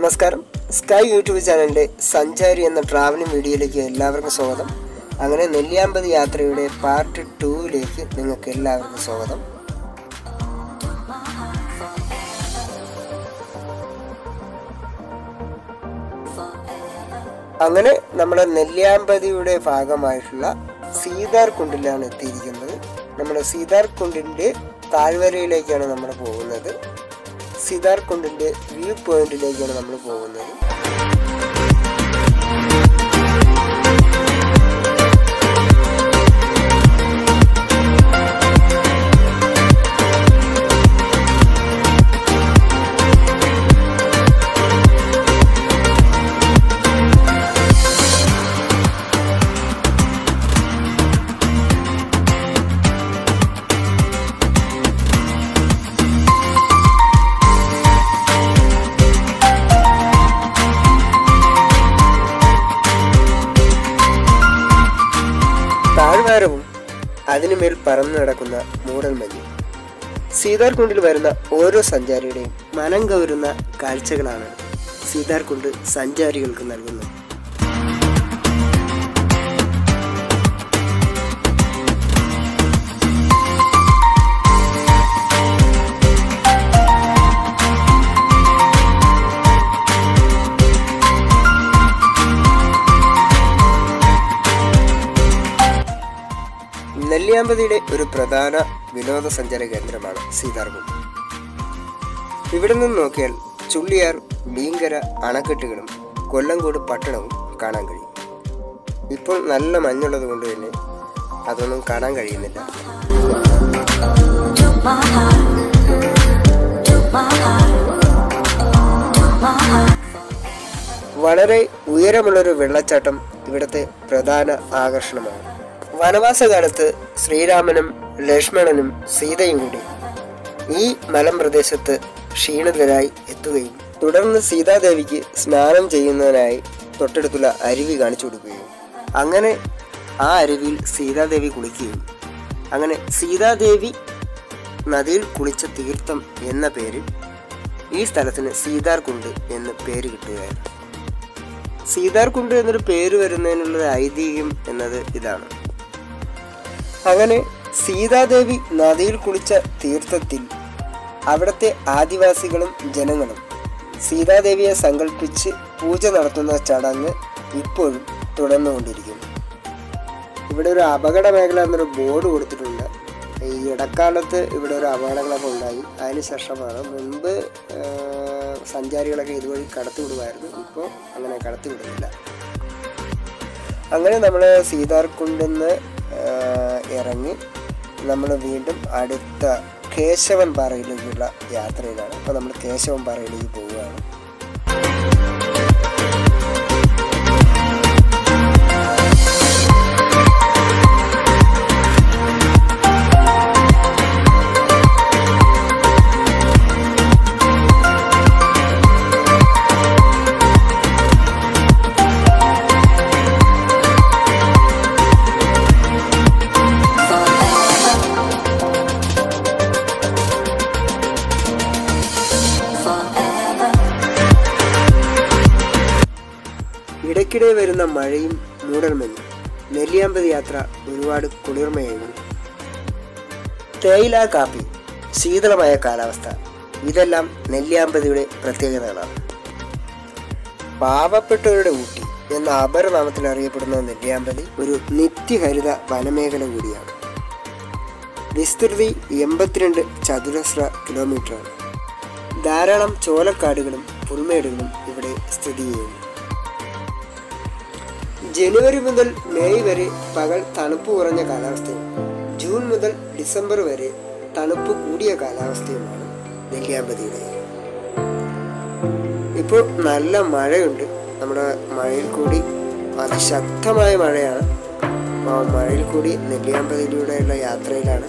നമസ്കാരം sky YouTube ചാനലിൻ്റെ സഞ്ചാരി എന്ന ട്രാവലിംഗ് വീഡിയോയിലേക്ക് എല്ലാവർക്കും സ്വാഗതം അങ്ങനെ നെല്ലിയാമ്പതി യാത്രയുടെ പാർട്ട് ടൂവിലേക്ക് നിങ്ങൾക്ക് എല്ലാവർക്കും സ്വാഗതം അങ്ങനെ നമ്മുടെ നെല്ലിയാമ്പതിയുടെ ഭാഗമായിട്ടുള്ള സീതാർ കുണ്ടിലാണ് എത്തിയിരിക്കുന്നത് നമ്മുടെ സീതാർ കുണ്ടിൻ്റെ താഴ്വരയിലേക്കാണ് നമ്മൾ പോകുന്നത് സീതാർ കുണ്ടിൻ്റെ വ്യൂ പോയിന്റിലേക്കാണ് നമ്മൾ പോകുന്നത് താഴ്വാരവും അതിനുമേൽ പറന്നു നടക്കുന്ന മൂടൽമഞ്ഞും സീതാർകുണ്ടിൽ വരുന്ന ഓരോ സഞ്ചാരിയുടെയും മനം കവരുന്ന കാഴ്ചകളാണ് സീതാർകുണ്ട് സഞ്ചാരികൾക്ക് നൽകുന്നത് നെല്ലിയാമ്പതിയുടെ ഒരു പ്രധാന വിനോദസഞ്ചാര കേന്ദ്രമാണ് സീതാർകുണ്ട് ഇവിടെ നിന്ന് നോക്കിയാൽ ചുള്ളിയാർ ഭീങ്കര അണക്കെട്ടുകളും കൊല്ലങ്കോട് പട്ടണവും കാണാൻ കഴിയും ഇപ്പോൾ നല്ല മഞ്ഞുള്ളത് കൊണ്ട് തന്നെ അതൊന്നും കാണാൻ കഴിയുന്നില്ല Took my heart, took my heart, took my heart. വളരെ ഉയരമുള്ളൊരു വെള്ളച്ചാട്ടം ഇവിടുത്തെ പ്രധാന ആകർഷണമാണ് വനവാസകാലത്ത് ശ്രീരാമനും ലക്ഷ്മണനും സീതയും കൂടി ഈ മലമ്പ്രദേശത്ത് ക്ഷീണിതരായി എത്തുകയും തുടർന്ന് സീതാദേവിക്ക് സ്നാനം ചെയ്യുന്നതിനായി തൊട്ടടുത്തുള്ള അരുവി കാണിച്ചു കൊടുക്കുകയും അങ്ങനെ ആ അരുവിയിൽ സീതാദേവി കുളിക്കുകയും അങ്ങനെ സീതാദേവി നദിയിൽ കുളിച്ച തീർത്ഥം എന്ന പേരിൽ ഈ സ്ഥലത്തിന് സീതാർകുണ്ട് എന്ന് പേര് കിട്ടുകയായിരുന്നു സീതാർകുണ്ട് എന്നൊരു പേര് വരുന്നതിനുള്ള ഒരു ഐതിഹ്യം എന്നത് ഇതാണ് അങ്ങനെ സീതാദേവി നദിയിൽ കുളിച്ച തീർത്ഥത്തിൽ അവിടുത്തെ ആദിവാസികളും ജനങ്ങളും സീതാദേവിയെ സങ്കല്പിച്ച് പൂജ നടത്തുന്ന ചടങ്ങ് ഇപ്പോഴും തുടർന്നുകൊണ്ടിരിക്കുന്നു ഇവിടെ ഒരു അപകട മേഖല എന്നൊരു ബോർഡ് കൊടുത്തിട്ടുണ്ട് ഈ ഇടക്കാലത്ത് ഇവിടെ ഒരു അപകടങ്ങളൊക്കെ ഉണ്ടായി അതിനുശേഷമാണ് മുൻപ് ആ, സഞ്ചാരികളൊക്കെ ഇതുവഴി കടത്തിവിടുമായിരുന്നു ഇപ്പോൾ അങ്ങനെ കടത്തിവിടുന്നില്ല അങ്ങനെ നമ്മൾ സീതാർകുണ്ടെന്ന് ഇറങ്ങി നമ്മൾ വീണ്ടും അടുത്ത കേശവൻ പാറയിലേക്കുള്ള യാത്രയിലാണ് അപ്പോൾ നമ്മൾ കേശവൻ പാറയിലേക്ക് പോവുകയാണ് ഇടയ്ക്കിടെ വരുന്ന മഴയും മൂടൽമഞ്ഞും നെല്ലിയാമ്പതി യാത്ര ഒരുപാട് കുളിർമയായിരുന്നു തേയില കാപ്പി ശീതളമായ കാലാവസ്ഥ ഇതെല്ലാം നെല്ലിയാമ്പതിയുടെ പ്രത്യേകതകളാണ് പാവപ്പെട്ടവരുടെ ഊട്ടി എന്ന അപരനാമത്തിൽ അറിയപ്പെടുന്ന നെല്ലിയാമ്പതി ഒരു നിത്യഹരിത വനമേഖല കൂടിയാണ് വിസ്തൃതി എൺപത്തിരണ്ട് ചതുരശ്ര കിലോമീറ്ററാണ് ധാരാളം ചോലക്കാടുകളും പുൽമേടുകളും ഇവിടെ സ്ഥിതി ചെയ്യുന്നു ജനുവരി മുതൽ മെയ് വരെ പകൽ തണുപ്പ് കുറഞ്ഞ കാലാവസ്ഥയും ജൂൺ മുതൽ ഡിസംബർ വരെ തണുപ്പ് കൂടിയ കാലാവസ്ഥയുമാണ് നെല്ലിയാമ്പതിയുടെ ഇപ്പോൾ നല്ല മഴയുണ്ട് നമ്മുടെ മഴയിൽ കൂടി അതിശക്തമായ മഴയാണ് അപ്പോൾ മഴയിൽ കൂടി നെല്ലിയാമ്പതിയിലൂടെയുള്ള യാത്രയിലാണ്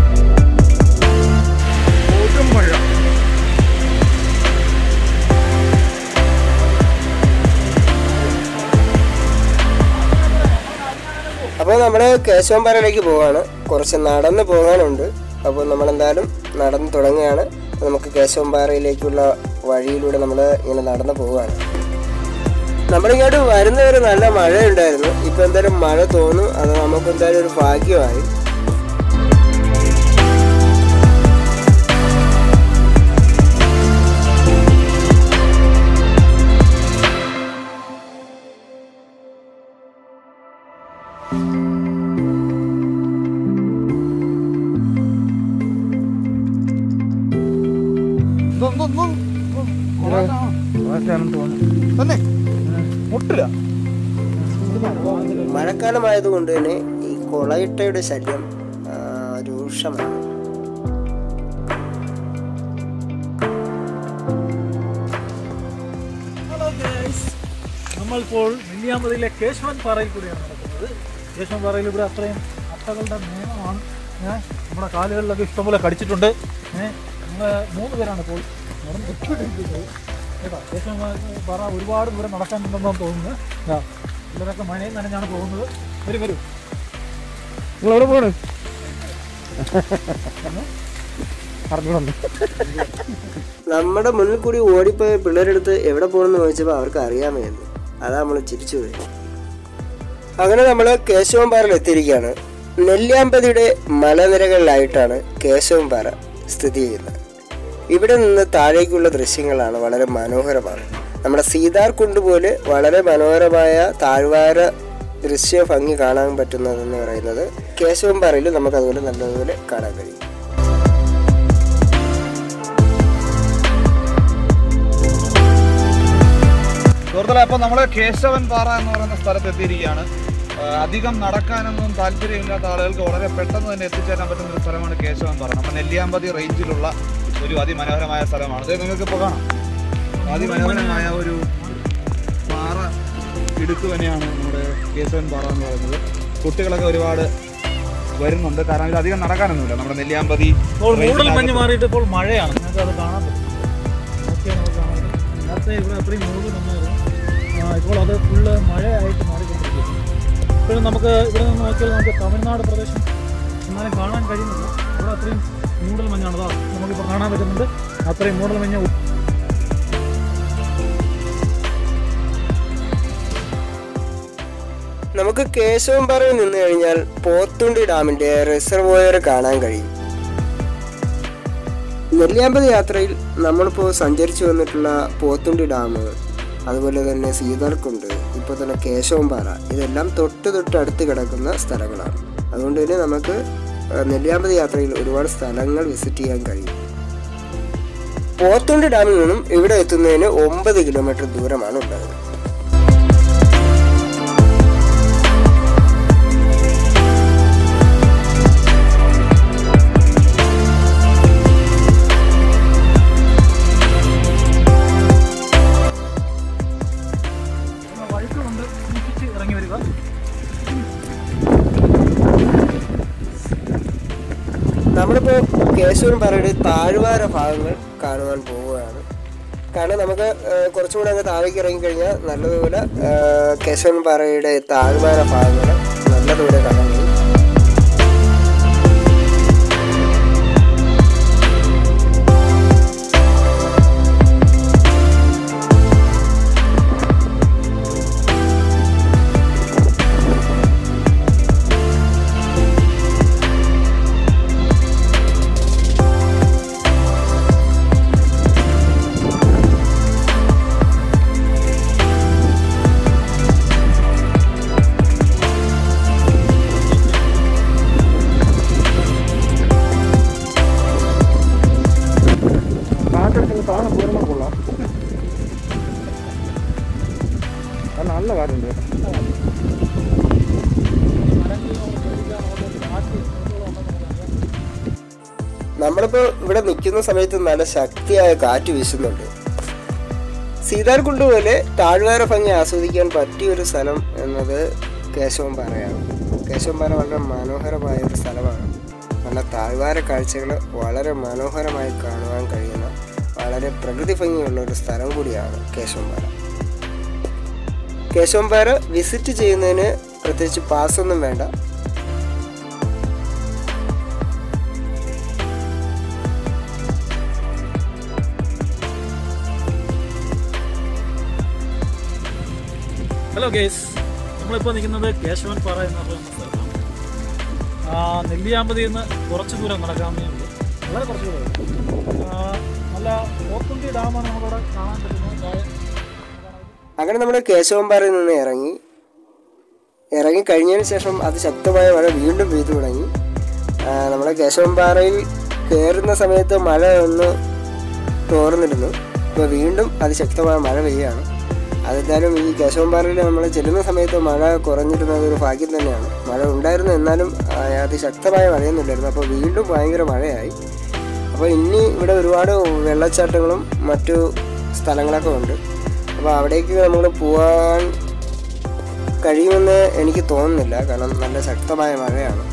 കൊടും മഴ കേശവൻപാറയിലേക്ക് പോവാണ് കുറച്ച് നടന്ന് പോകാനുണ്ട് അപ്പോൾ നമ്മളെന്തായാലും നടന്ന് തുടങ്ങുകയാണ് അപ്പോൾ നമുക്ക് കേശവൻപാറയിലേക്കുള്ള വഴിയിലൂടെ നമ്മൾ ഇങ്ങനെ നടന്ന് പോവുകയാണ് നമ്മളിങ്ങോട്ട് വരുന്നവരെ നല്ല മഴയുണ്ടായിരുന്നു ഇപ്പം എന്തായാലും മഴ തോന്നും അത് നമുക്ക് എന്തായാലും ഒരു ഭാഗ്യമായി തന്നെ മുട്ടില്ല മഴക്കാലമായതുകൊണ്ട് തന്നെ ഈ കൊളയിട്ടയുടെ ശല്യം ആ, രൂക്ഷമാണ് ഹലോ ഗൈസ് നമ്മളിപ്പോൾ നെല്ലിയാമ്പതിയിലെ കേശവൻ പാറയിൽ കൂടിയാണ് നടക്കുന്നത് കേശവൻ പാറയിൽ ഇവിടെ അത്രയും അട്ടകളുടെ നിയമമാണ് ഏഹ് നമ്മുടെ കാലുകളിലൊക്കെ ഇഷ്ടംപോലെ കടിച്ചിട്ടുണ്ട് ഏഹ് നമ്മൾ മൂന്ന് പേരാണ് ഇപ്പോൾ നടന്നിരിക്കുന്നത് കേട്ടോ കേശവൻ പാറ ഒരുപാട് ദൂരം നടക്കാനുണ്ടെന്നാണ് തോന്നുന്നത് ഇതാ, ഇവരൊക്കെ മഴയും നനഞ്ഞാണ് പോകുന്നത് വരും വരും നിങ്ങൾ എവിടെ പോണ് അറിഞ്ഞോണ്ട് നമ്മുടെ മുന്നിൽ കൂടി ഓടിപ്പോയ പിള്ളേരെടുത്ത് എവിടെ പോകണമെന്ന് ചോദിച്ചപ്പോൾ അവർക്ക് അറിയാമെന്ന് അതാ നമ്മൾ ചിരിച്ചു പോയി അങ്ങനെ നമ്മൾ കേശവൻപാറയിൽ എത്തിയിരിക്കുകയാണ് നെല്ലിയാമ്പതിയുടെ മലനിരകളിലായിട്ടാണ് കേശവൻപാറ സ്ഥിതി ചെയ്യുന്നത് ഇവിടെ നിന്ന് താഴേക്കുള്ള ദൃശ്യങ്ങളാണ് വളരെ മനോഹരമാണ് നമ്മുടെ സീതാർകുണ്ട് പോലെ വളരെ മനോഹരമായ താഴ്വാര ദൃശ്യ ഭംഗി കാണാൻ പറ്റുന്നതെന്ന് പറയുന്നത് കേശവൻപാറയിൽ നമുക്ക് അതുപോലെ നല്ലതുപോലെ കാണാൻ കഴിയും സുഹൃത്തുക്കളെ അപ്പോൾ നമ്മൾ കേശവൻ പാറ എന്ന് പറയുന്ന സ്ഥലത്ത് എത്തിയിരിക്കുകയാണ് ആ, അധികം നടക്കാനൊന്നും താല്പര്യമില്ലാത്ത ആളുകൾക്ക് വളരെ പെട്ടെന്ന് തന്നെ എത്തിച്ചേരാൻ പറ്റുന്ന ഒരു സ്ഥലമാണ് കേശവൻ പാറ നമ്മുടെ നെല്ലിയാമ്പതി റേഞ്ചിലുള്ള ഒരു അതിമനോഹരമായ സ്ഥലമാണ് ഇത് നിങ്ങൾക്ക് ഇപ്പോൾ കാണാം അതിമനോഹരമായ ഒരു പാറ ഇടുക്ക് തന്നെയാണ് നമ്മുടെ കേശവൻ പാറ എന്ന് പറയുന്നത് കുട്ടികളൊക്കെ ഒരുപാട് വരുന്നുണ്ട് കാരണം ഇത് അധികം നടക്കാനൊന്നുമില്ല നമ്മുടെ നെല്ലിയാമ്പതി ഇപ്പോൾ മൂടൽ റേഞ്ചിനകത്ത് മഞ്ഞ് മാറിയിട്ട് ഇപ്പോൾ മഴയാണ് നിങ്ങൾക്ക് അത് കാണാൻ പറ്റും ഓക്കെ നമുക്ക് കാണാൻ പറ്റും നേരത്തെ ഇവിടെ അത്രയും മൂടൽ വന്നായിരുന്നു ആ, ഇപ്പോൾ അത് ഫുള്ള് മഴയായിട്ട് മാറിക്കൊണ്ടിരിക്കുന്നു ഇപ്പോഴും നമുക്ക് ഇവിടെ നിന്ന് നോക്കിയാൽ നമുക്ക് തമിഴ്നാട് പ്രദേശം എന്നാലും കാണാൻ കഴിയുന്നില്ല ഇവിടെ അത്രയും മൂടൽ മഞ്ഞാണ് അതാ നമുക്കിപ്പോൾ കാണാൻ പറ്റുന്നുണ്ട് അത്രയും മൂടൽ മഞ്ഞ് ഉ- നമുക്ക് കേശവൻപാറയിൽ നിന്ന് കഴിഞ്ഞാൽ പോത്തുണ്ടി ഡാമിന്റെ റിസർവോയർ കാണാൻ കഴിയും നെല്ലിയാമ്പതി യാത്രയിൽ നമ്മളിപ്പോൾ സഞ്ചരിച്ചു വന്നിട്ടുള്ള പോത്തുണ്ടി ഡാം അതുപോലെ തന്നെ സീതാർക്കുണ്ട് ഇപ്പോൾ തന്നെ കേശവൻപാറ ഇതെല്ലാം തൊട്ട് തൊട്ട് അടുത്ത് കിടക്കുന്ന സ്ഥലങ്ങളാണ് അതുകൊണ്ട് തന്നെ നമുക്ക് ആ, നെല്ലിയാമ്പതി യാത്രയിൽ ഒരുപാട് സ്ഥലങ്ങൾ വിസിറ്റ് ചെയ്യാൻ കഴിയും പോത്തുണ്ടി ഡാമിൽ നിന്നും ഇവിടെ എത്തുന്നതിന് ഒമ്പത് കിലോമീറ്റർ ദൂരമാണ് ഉള്ളത് വഴുക്കുകൊണ്ട് സൂക്ഷിച്ച് ഇറങ്ങി വരിക നമ്മളിപ്പോൾ കേശവൻ പാറയുടെ താഴ്വാര ഭാഗങ്ങൾ കാണുവാൻ പോവുകയാണ് കാരണം നമുക്ക് ആ, കുറച്ചുകൂടെ അങ്ങ് താഴേക്ക് ഇറങ്ങിക്കഴിഞ്ഞാൽ നല്ലതുപോലെ ആ, കേശവൻ പാറയുടെ താഴ്വാര ഭാഗങ്ങൾ നല്ലതുപോലെ കാണാൻ കഴിയും കാറ്റടിക്കുന്ന താഴെ പൂർണ്ണം കൊള്ളാം അത് നല്ല കാറ്റുണ്ട് നമ്മളിപ്പോൾ ഇവിടെ നിൽക്കുന്ന സമയത്ത് നല്ല ശക്തിയായ കാറ്റ് വീശുന്നുണ്ട് സീതാർകുണ്ട് പോലെ താഴ്വാര ഭംഗി ആസ്വദിക്കാൻ പറ്റിയൊരു സ്ഥലം എന്നത് കേശവൻ പാറയാണ് കേശവൻ പാറ വളരെ മനോഹരമായ ഒരു സ്ഥലമാണ് നല്ല താഴ്വാര കാഴ്ചകൾ വളരെ മനോഹരമായി കാണുവാൻ കഴിയുന്ന വളരെ പ്രകൃതി ഭംഗിയുള്ള ഒരു സ്ഥലം കൂടിയാണ് കേശവൻ പാറ കേശവൻ പാറ വിസിറ്റ് ചെയ്യുന്നതിന് പ്രത്യേകിച്ച് പാസ്സൊന്നും വേണ്ട ഗേസ് നമ്മളിപ്പോൾ നിൽക്കുന്നത് കേശവൻ പാറ എന്ന് പറയുന്ന സ്ഥലത്താണ് ആ, നെല്ലിയാമ്പതിയിൽ നിന്ന് കുറച്ച് ദൂരം നടക്കാവുന്നേ ഉള്ളൂ വളരെ കുറച്ച് ദൂരം ആ, നല്ല പോത്തുണ്ടി ഡാമാണ് നമുക്കിവിടെ കാണാൻ പറ്റുന്നത് താഴെ അങ്ങനെ നമ്മൾ കേശവമ്പാറയിൽ നിന്ന് ഇറങ്ങി ഇറങ്ങി കഴിഞ്ഞതിന് ശേഷം അതിശക്തമായ മഴ വീണ്ടും പെയ്തു തുടങ്ങി ആ, നമ്മുടെ കേശവമ്പാറയിൽ കയറുന്ന സമയത്ത് മഴ ഒന്ന് തോർന്നിരുന്നു ഇപ്പോൾ വീണ്ടും അതിശക്തമായ മഴ പെയ്യുകയാണ് അതെന്തായാലും ഈ കേശവമ്പാറയിൽ നമ്മൾ ചെല്ലുന്ന സമയത്ത് മഴ കുറഞ്ഞിരുന്നത് ഒരു ഭാഗ്യം തന്നെയാണ് മഴ ഉണ്ടായിരുന്നു എന്നാലും ആ, അതിശക്തമായ മഴയൊന്നുമില്ലായിരുന്നു അപ്പോൾ വീണ്ടും ഭയങ്കര മഴയായി അപ്പോൾ ഇനി ഇവിടെ ഒരുപാട് വെള്ളച്ചാട്ടങ്ങളും മറ്റു സ്ഥലങ്ങളൊക്കെ ഉണ്ട് അപ്പോൾ അവിടേക്ക് നമ്മൾ പോകാൻ കഴിയുമെന്ന് എനിക്ക് തോന്നുന്നില്ല കാരണം നല്ല ശക്തമായ മഴയാണ്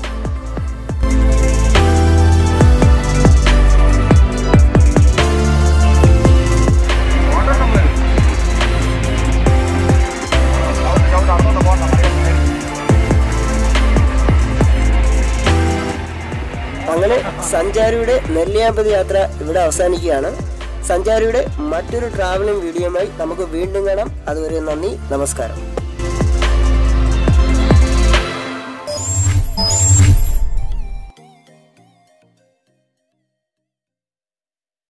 അങ്ങനെ സഞ്ചാരിയുടെ നെല്ലിയാമ്പതി യാത്ര ഇവിടെ അവസാനിക്കുകയാണ് സഞ്ചാരിയുടെ മറ്റൊരു ട്രാവലിംഗ് വീഡിയോയുമായി നമുക്ക് വീണ്ടും കാണാം അതുവരെ നന്ദി നമസ്കാരം